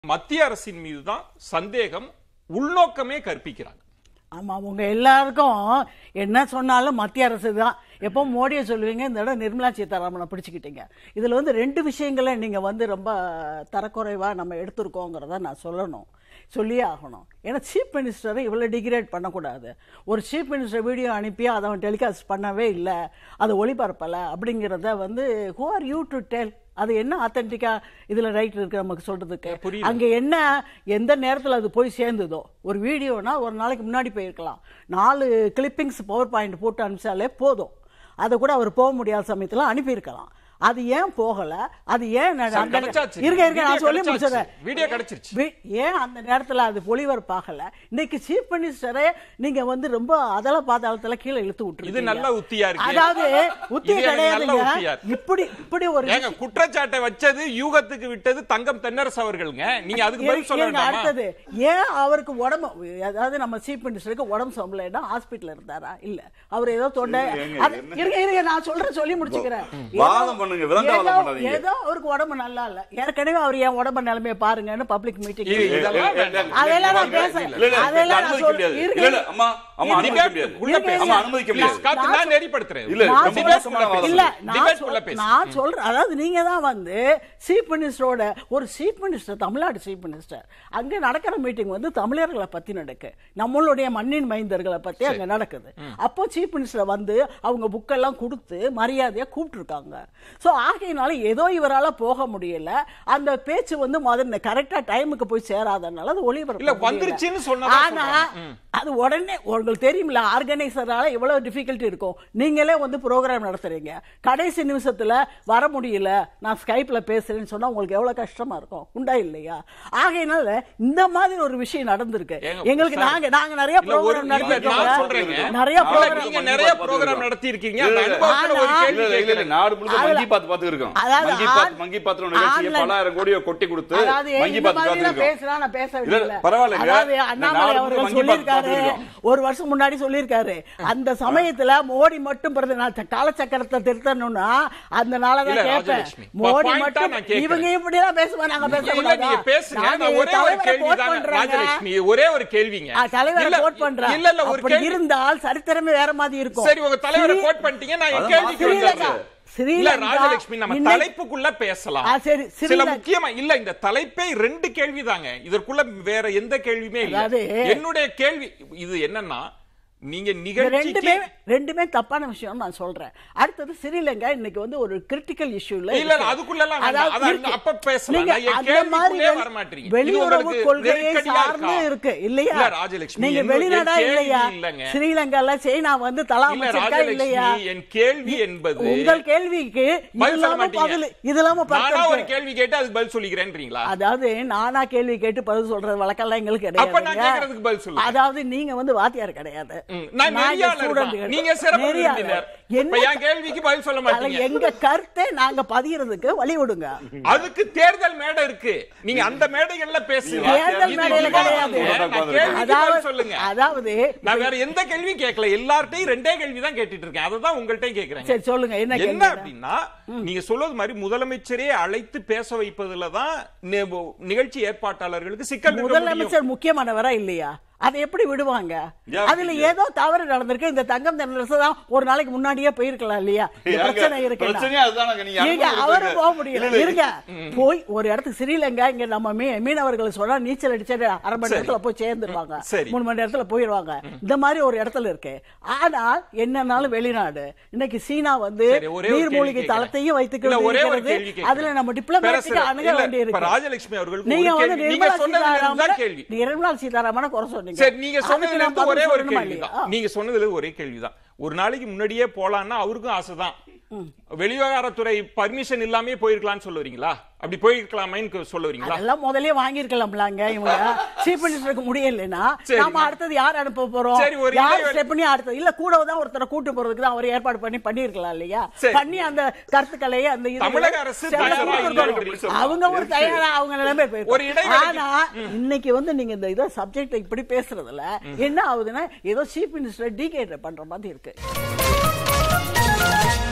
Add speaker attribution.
Speaker 1: மத்திய அரசின் மீது தான் சந்தேகம் உள்நோக்கமே கற்பிக்கிறாங்க
Speaker 2: ஆமா அவங்க எல்லாருக்கும் என்ன சொன்னாலும் மத்திய அரசு தான் எப்போ மோடியை சொல்லுவீங்க இந்த இடம் நிர்மலா சீதாராமனை பிடிச்சிக்கிட்டீங்க இதுல வந்து ரெண்டு விஷயங்களை நீங்க வந்து ரொம்ப தரக்குறைவா நம்ம எடுத்திருக்கோங்கிறத நான் சொல்லணும் சொல்லியே ஆகணும் ஏன்னா சீஃப் மினிஸ்டரை இவ்வளோ டிகிரேட் பண்ணக்கூடாது ஒரு சீஃப் மினிஸ்டர் வீடியோ அனுப்பி அதை அவன் டெலிகாஸ்ட் பண்ணவே இல்லை அதை ஒளிபரப்பலை அப்படிங்கிறத வந்து who are you to tell அது என்ன ஆத்தென்டிக்கா இதுல ரைட் இருக்கு நமக்கு சொல்றதுக்கு
Speaker 1: புரியல.
Speaker 2: அங்க என்ன எந்த நேரத்துல அது போய் சேர்ந்ததோ ஒரு வீடியோனா ஒரு நாளைக்கு முன்னாடி போயிருக்கலாம் நாலு கிளிப்பிங்ஸ் பவர் பாயிண்ட் போட்டு அனுப்பிச்சாலே போதும் அதை கூட அவர் போக முடியாத சமயத்துல அனுப்பியிருக்கலாம் அது ஏன் போகல அது ஏன் நட-
Speaker 1: சார்,
Speaker 2: அந்த-
Speaker 1: கிடைச்சாச்சு.
Speaker 2: இருங்க இருங்க நான்
Speaker 1: வீடியோ
Speaker 2: சொல்லி
Speaker 1: கிடைச்சாச்சு.
Speaker 2: முடிச்சிடுறேன்
Speaker 1: வீடியோ கிடைச்சிருச்சு.
Speaker 2: வி- ஏன் அந்த நேரத்துல அது ஒளிபரப்பாகல இன்னைக்கு சீஃப் மினிஸ்டரே நீங்க வந்து ரொம்ப அதல பாதாளத்துல கீழே இழுத்து விட்டுருக்கீங்க
Speaker 1: இது நல்ல உத்தியா இருக்கு.
Speaker 2: அதாவது உத்தி
Speaker 1: இது எனக்கு நல்ல உத்தியா
Speaker 2: கிடையாதுங்க
Speaker 1: இருக்கு.
Speaker 2: இப்படி இப்படி ஒரு
Speaker 1: ஏங்க குற்றச்சாட்டை வச்சது யூகத்துக்கு விட்டது தங்கம் தென்னரசு அவர்களுங்க நீங்க அதுக்கு பதில் சொல்ல
Speaker 2: இருங்க,
Speaker 1: வேண்டாமா
Speaker 2: அடுத்தது ஏன் அவருக்கு உடம்பு அதாவது நம்ம சீஃப் மினிஸ்டருக்கு உடம்பு சம்பளம்னா ஹாஸ்பிட்டல் இருந்தாரா இல்ல அவர் ஏதோ தொண்டை
Speaker 3: ஏங்க,
Speaker 2: அது-
Speaker 3: என்ன?
Speaker 2: இருங்க இருங்க நான் சொல்றேன் சொல்லி முடிச்சுக்கிறேன்
Speaker 3: வாதம் பண்ணுங்க, விதண்டாவாதம்
Speaker 2: ஏதோ-
Speaker 3: பண்ணாதீங்க.
Speaker 2: ஏதோ அவருக்கு உடம்பு நல்லா இல்ல ஏற்கனவே அவர் என் உடம்பு நிலைமையை பாருங்கன்னு பப்ளிக் மீட்டிங்
Speaker 1: இது- இதெல்லாம் வேண்டாம்.
Speaker 2: அதெல்லாம் நான்
Speaker 1: இல்ல,
Speaker 2: பேச-
Speaker 1: இல்ல,
Speaker 3: இல்ல, இல்ல,
Speaker 2: அதெல்லாம் நான்
Speaker 3: அனுமதிக்க
Speaker 2: சொல்-
Speaker 3: முடியாது.
Speaker 2: இருங்க.
Speaker 3: இல்ல, இல்ல, அம்மா, அம்மா,
Speaker 2: இருங்க.
Speaker 3: அனுமதிக்க முடியாது.
Speaker 1: உள்ள
Speaker 2: இருங்க,
Speaker 1: பேசு.
Speaker 3: அம்மா, அனுமதிக்க முடியாது.
Speaker 1: Please, காத்து, நான் நெறிப்படுத்துறேன்
Speaker 3: இல்ல,
Speaker 2: நான்
Speaker 3: ரொம்ப
Speaker 2: சொல்ல-
Speaker 3: மோசமான வாதம்.
Speaker 2: இல்ல நான்
Speaker 1: Debate
Speaker 2: சொல்-
Speaker 1: குள்ள பேசு.
Speaker 2: நான் சொல்றேன் அதாவது நீங்க தான் வந்து சீஃப் மினிஸ்டரோட ஒரு chief minister Tamil Nadu chief minister அங்க நடக்கிற மீட்டிங் வந்து தமிழர்களை பத்தி நடக்கு நம்மளுடைய மண்ணின் மைந்தர்களை பத்தி அங்க நடக்குது அப்போ சீஃப் மினிஸ்டர் வந்து அவங்க புக்கெல்லாம் கொடுத்து மரியாதையா கூப்பிட்டுருக்காங்க சோ ஆகையினால ஏதோ இவரால போக முடியல அந்த பேச்சு வந்து முதல்ல கரெக்டா டைமுக்கு போய் சேராதனால அது ஒளிபரப்பு
Speaker 1: இல்ல,
Speaker 2: முடியல.
Speaker 1: வந்துருச்சுன்னு சொன்னதா
Speaker 2: ஆனா
Speaker 1: சொல்றாங்க.
Speaker 2: அது உடனே உங்களுக்கு தெரியுமில்ல ஆர்கனைசரால எவ்வளவு டிஃபிகல்ட்டி இருக்கும் நீங்களே வந்து ப்ரோக்ராம் நடத்துறீங்க கடைசி நிமிஷத்துல வர முடியல நான் ஸ்கைப்ல பேசுறேன்னு சொன்னா உங்களுக்கு எவ்வளவு கஷ்டமா இருக்கும் உண்டா இல்லையா ஆகையினால இந்த மாதிரி ஒரு விஷயம் நடந்திருக்கு
Speaker 1: ஏங்க,
Speaker 2: எங்களுக்கு
Speaker 1: சார்,
Speaker 2: நாங்க நாங்க நிறைய
Speaker 1: இல்ல, ஒரு-
Speaker 2: ப்ரோக்ராம்
Speaker 1: இல்ல, நான்
Speaker 2: நடத்திருக்கோம்
Speaker 1: சொல்றேங்க.
Speaker 2: நிறைய
Speaker 1: இல்ல,
Speaker 2: ப்ரோக்ராம்
Speaker 1: நீங்க
Speaker 3: மங்கி
Speaker 1: நிறைய
Speaker 3: பாத்து
Speaker 1: ப்ரோக்ராம்
Speaker 3: பார்த்திருக்கோம்.
Speaker 1: நடத்தி இருக்கீங்க
Speaker 3: இல்ல,
Speaker 1: அந்த
Speaker 3: இல்ல.
Speaker 1: அனுபவத்துல ஒரு
Speaker 2: ஆனா-
Speaker 1: கேள்வி
Speaker 3: இல்ல, இல்ல, இல்ல,
Speaker 1: கேட்கிறேன்.
Speaker 3: நாடு முழுக்க
Speaker 2: அதுல-
Speaker 3: மங்கி பாத்து பாத்துருக்கோம்
Speaker 2: அதாவது
Speaker 3: மங்கி பாத்து
Speaker 2: ஆன்-
Speaker 3: மங்கி பாத்திரம் நிகழ்ச்சியை
Speaker 2: ஆன்லைன்
Speaker 3: பலாயிரம் கோடியை கொட்டி கொடுத்து
Speaker 2: அதாவது
Speaker 3: மங்கி
Speaker 2: இந்த
Speaker 3: பாத்து
Speaker 2: மாதிரி நான்
Speaker 3: பாத்துருக்கோம்
Speaker 2: பேசுறேன் நான் பேச
Speaker 3: இல்ல,
Speaker 2: விடல.
Speaker 3: பரவாயில்லைங்க.
Speaker 2: அதாவது
Speaker 3: இந்த
Speaker 2: அண்ணாமலை
Speaker 3: நாடு
Speaker 2: அவர்கள்
Speaker 3: மங்கி பாத்து
Speaker 2: சொல்லியிருக்காரு
Speaker 3: பார்த்திருக்கோம்.
Speaker 2: ஒரு வருஷம் முன்னாடி சொல்லியிருக்காரு அந்த சமயத்துல மோடி மட்டும் பிறந்த நான் ச- காலச்சக்கரத்தை திருத்தணும்னா அந்த நாளை
Speaker 1: இல்ல,
Speaker 2: தான் கேட்பேன்
Speaker 1: ராஜலட்சுமி,
Speaker 2: மோடி
Speaker 1: point ஆ
Speaker 2: மட்டும்
Speaker 1: நான் கேட்கிறேன்.
Speaker 2: இவங்க இப்படி எல்லாம் பேசுவாங்க நாங்க
Speaker 1: இல்ல,
Speaker 2: பேசக்கூடாதா?
Speaker 1: நீங்க பேசுங்க
Speaker 2: நாங்க
Speaker 1: நான் ஒரே ஒரு
Speaker 2: தலைவரை
Speaker 1: கேள்வி
Speaker 2: quote
Speaker 1: தான்
Speaker 2: பண்றோங்க.
Speaker 1: ராஜலட்சுமி ஒரே ஒரு கேள்விங்க
Speaker 2: ஆ, தலைவரை
Speaker 1: இல்ல,
Speaker 2: கோட் பண்றேன்
Speaker 1: இல்ல இல்ல ஒரு
Speaker 2: அப்படி
Speaker 1: கேள்வி
Speaker 2: இருந்தால் சரித்திரமே வேற மாதிரி இருக்கும்
Speaker 1: சரி உங்க தலைவரை
Speaker 2: ஸ்ரீ-
Speaker 1: கோட் பண்ணிட்டீங்க நான் என்
Speaker 3: அதான்
Speaker 1: கேள்விக்கு
Speaker 2: ஸ்ரீலங்கா.
Speaker 1: வந்துடுறேன். இல்ல
Speaker 2: ஸ்ரீலங்கா
Speaker 1: ராஜலட்சுமி நம்ம
Speaker 2: இன்னைக்கு-
Speaker 1: தலைப்புக்குள்ள பேசலாம்
Speaker 2: ஆ, சரி,
Speaker 1: சில
Speaker 2: ஸ்ரீலங்கா-
Speaker 1: முக்கியமா இல்ல இந்த தலைப்பே ரெண்டு கேள்விதாங்க இதற்குள்ள வேற எந்த கேள்வியுமே இல்ல
Speaker 2: அதாவது-
Speaker 1: என்னுடைய கேள்வி இது என்னன்னா நீங்க
Speaker 2: இந்த
Speaker 1: நிகழ்ச்சிக்கு
Speaker 2: ரெண்டுமே ரெண்டுமே தப்பான விஷயம் நான் சொல்றேன் அடுத்தது ஸ்ரீலங்கா இன்னைக்கு வந்து ஒரு கிரிட்டிக்கல் இஷ்யூல
Speaker 1: இல்ல, இல்ல, அதுக்குள்ளெல்லாம் வேண்டாம். அதான் அப்ப பேசலாம். நான் என்
Speaker 2: அந்த மாதிரி
Speaker 1: கேள்விக்குள்ளே
Speaker 2: வெளி-
Speaker 1: வர மாட்டீங்க. இது
Speaker 2: வெளியுறவு
Speaker 1: உங்களுக்கு
Speaker 2: கொள்கையை
Speaker 1: நெருக்கடியா
Speaker 2: சார்ந்து
Speaker 1: இருக்கா?
Speaker 2: இருக்கு இல்லையா
Speaker 1: இல்ல, ராஜலட்சுமி,
Speaker 2: நீங்க
Speaker 1: என்னுடைய
Speaker 2: வெளிநாடா
Speaker 1: கேள்வி
Speaker 2: இல்லையா
Speaker 1: இல்லைங்க.
Speaker 2: ஸ்ரீலங்கால சைனா வந்து தலா
Speaker 1: இல்ல
Speaker 2: அமைச்சிருக்கா
Speaker 1: ராஜலட்சுமி
Speaker 2: இல்லையா
Speaker 1: என் கேள்வி என்பது
Speaker 2: உங்கள் கேள்விக்கு இது
Speaker 1: பதில் சொல்ல
Speaker 2: இல்லாம
Speaker 1: மாட்டீங்க.
Speaker 2: பதில் இது இல்லாம
Speaker 1: நானா ஒரு
Speaker 2: பத்து
Speaker 1: கேள்வி கேட்டு அதுக்கு பதில் சொல்லிக்கிறேன்றீங்களா
Speaker 2: அதாவது நானா கேள்வி கேட்டு பதில் சொல்றது வழக்கெல்லாம் எங்களுக்கு
Speaker 1: அப்ப நான்
Speaker 2: கிடையாது
Speaker 1: கேக்குறதுக்கு பதில் சொல்லுங்க.
Speaker 2: அதாவது நீங்க வந்து வாத்தியார் கிடையாது
Speaker 1: ம், நான்
Speaker 2: நாங்க
Speaker 1: நெறியாளர்
Speaker 2: student
Speaker 1: தான்.
Speaker 2: கிடையாது.
Speaker 1: நீங்க சிறப்பு
Speaker 2: நெறியாளர்.
Speaker 1: விருந்தினர்.
Speaker 2: என்ன
Speaker 1: இப்ப என் கேள்விக்கு பதில் சொல்ல
Speaker 2: அதுல
Speaker 1: மாட்டீங்க
Speaker 2: எங்க கருத்தை நாங்க பதிகிறதுக்கு வழி விடுங்க
Speaker 1: அதுக்கு தேர்தல் மேடை இருக்கு நீங்க அந்த மேடைகள்ல பேசுங்க
Speaker 2: தேர்தல்
Speaker 1: இது
Speaker 2: மேடையில
Speaker 1: விவாதம்.
Speaker 2: கிடையாது.
Speaker 1: நான் கேள்விக்கு
Speaker 2: அதாவது
Speaker 1: பதில் சொல்லுங்க
Speaker 2: அதாவது
Speaker 1: நான் வேற எந்த கேள்வியும் கேட்கல எல்லார்ட்டையும் ரெண்டே கேள்வி தான் கேட்டுட்டு இருக்கேன் அததான் உங்கள்ட்டையும் கேக்குறேன்
Speaker 2: சரி சொல்லுங்க என்ன
Speaker 1: என்ன
Speaker 2: கேள்வி
Speaker 1: அப்படின்னா நீங்க சொல்வது மாதிரி முதலமைச்சரே அழைத்து பேச வைப்பதுல தான் நி- நிகழ்ச்சி ஏற்பாட்டாளர்களுக்கு சிக்கல் இருக்க முடியும்.
Speaker 2: முதலமைச்சர் முக்கியமானவரா இல்லையா அதை எப்படி விடுவாங்க
Speaker 3: ஏன்
Speaker 2: அதுல
Speaker 3: அப்படி?
Speaker 2: ஏதோ தவறு நடந்திருக்கு இந்த தங்கம் தென்னரசு தான் ஒரு நாளைக்கு முன்னாடியே போயிருக்கலாம் இல்லையா இந்த
Speaker 3: ஏங்க,
Speaker 2: பிரச்சனை இருக்கு
Speaker 3: பிரச்சனையே அதுதானங்க, நீங்க
Speaker 2: நீங்க
Speaker 3: அனுமதி
Speaker 2: அவரும்
Speaker 3: கொடுத்தாங்க.
Speaker 2: போக முடியல
Speaker 3: இல்ல, இல்ல.
Speaker 2: இருங்க போய் ஒரு இடத்துக்கு ஸ்ரீலங்கா இங்க நம்ம மீ- மீனவர்கள் சொன்னா நீச்சல் அடிச்சு அரை மணி
Speaker 1: சரி.
Speaker 2: நேரத்துல போய் சேர்ந்துருவாங்க
Speaker 1: சரி.
Speaker 2: மூணு மணி நேரத்துல போயிருவாங்க இந்த மாதிரி ஒரு இடத்துல இருக்கு ஆனால் என்னன்னாலும் வெளிநாடு இன்னைக்கு சீனா வந்து
Speaker 1: சரி, ஒரே ஒரு
Speaker 2: நீர்மூழ்கி
Speaker 1: கேள்வி
Speaker 2: தளத்தையும்
Speaker 1: இல்ல,
Speaker 2: வைத்துக்கிறது
Speaker 1: ஒரே ஒரு
Speaker 2: இருக்கிறது.
Speaker 1: கேள்வி கேட்கிறேன்.
Speaker 2: அதுல நம்ம டிப்ளமேட்டிக்கா
Speaker 1: பேரரசர்,
Speaker 2: அணுக
Speaker 1: இல்ல,
Speaker 2: வேண்டி
Speaker 1: இப்ப
Speaker 2: இருக்கு
Speaker 1: ராஜலட்சுமி அவர்களுக்கு
Speaker 2: நீங்க
Speaker 1: ஒரு
Speaker 2: வந்து
Speaker 1: கேள்வி. நீங்க
Speaker 2: நிர்மலா
Speaker 1: சொன்னதுல இருந்து தான்
Speaker 2: சீதாராமனை
Speaker 1: கேள்வி.
Speaker 2: நிர்மலா சீதாராமனை குறை சொன்னீங்க
Speaker 1: சரி நீங்க
Speaker 2: அதுக்கு
Speaker 1: சொன்னதுல
Speaker 2: நான்
Speaker 1: இருந்து ஒரே
Speaker 2: பதில்
Speaker 1: ஒரு
Speaker 2: சொல்லணுமா
Speaker 1: கேள்விதான்
Speaker 2: இல்லையா?
Speaker 1: நீங்க சொன்னதுல ஒரே கேள்விதான் ஒரு நாளைக்கு முன்னாடியே போலான்னா அவருக்கும் ஆசைதான் வெளிவிவகாரத்துறை பர்மிஷன் இல்லாமே போயிருக்கலாம்னு சொல்ல வரீங்களா அப்படி போயிருக்கலாமேன்னு சொல்ல வரீங்களா
Speaker 2: அதெல்லாம் முதல்லயே வாங்கியிருக்கலாம்லாங்க இவங்க சீஃப் மினிஸ்டருக்கு முடியலன்னா
Speaker 1: சரி.
Speaker 2: நாம அடுத்தது யார் அனுப்ப போறோம்
Speaker 1: சரி, ஒரு
Speaker 2: யார்
Speaker 1: இடைவெளி-
Speaker 2: ஸ்டெப் பண்ணி அடுத்தது இல்ல கூட தான் ஒருத்தரை கூட்டு போறதுக்கு தான் அவர் ஏற்பாடு பண்ணி பண்ணிருக்கலாம் இல்லையா
Speaker 1: சரி.
Speaker 2: பண்ணி அந்த கருத்துக்களை அந்த இது
Speaker 1: தமிழக அரசு
Speaker 2: ஸ்டெப்ல
Speaker 1: தயாரா
Speaker 2: கூட்டிட்டு
Speaker 1: இல்லை
Speaker 2: வரணும். அவங்க ஒரு தயாரா அவங்க நிலைமை
Speaker 1: ஒரு
Speaker 2: போயிருக்காங்க
Speaker 1: இடைவெளிக்கு-
Speaker 2: ஆனா இன்னைக்கு வந்து நீங்க இந்த இதை சப்ஜெக்ட் இப்படி பேசுறதுல என்ன ஆகுதுன்னா ஏதோ சீஃப் மினிஸ்டர் டிகேட் பண்ற மாதிரி இருக்கு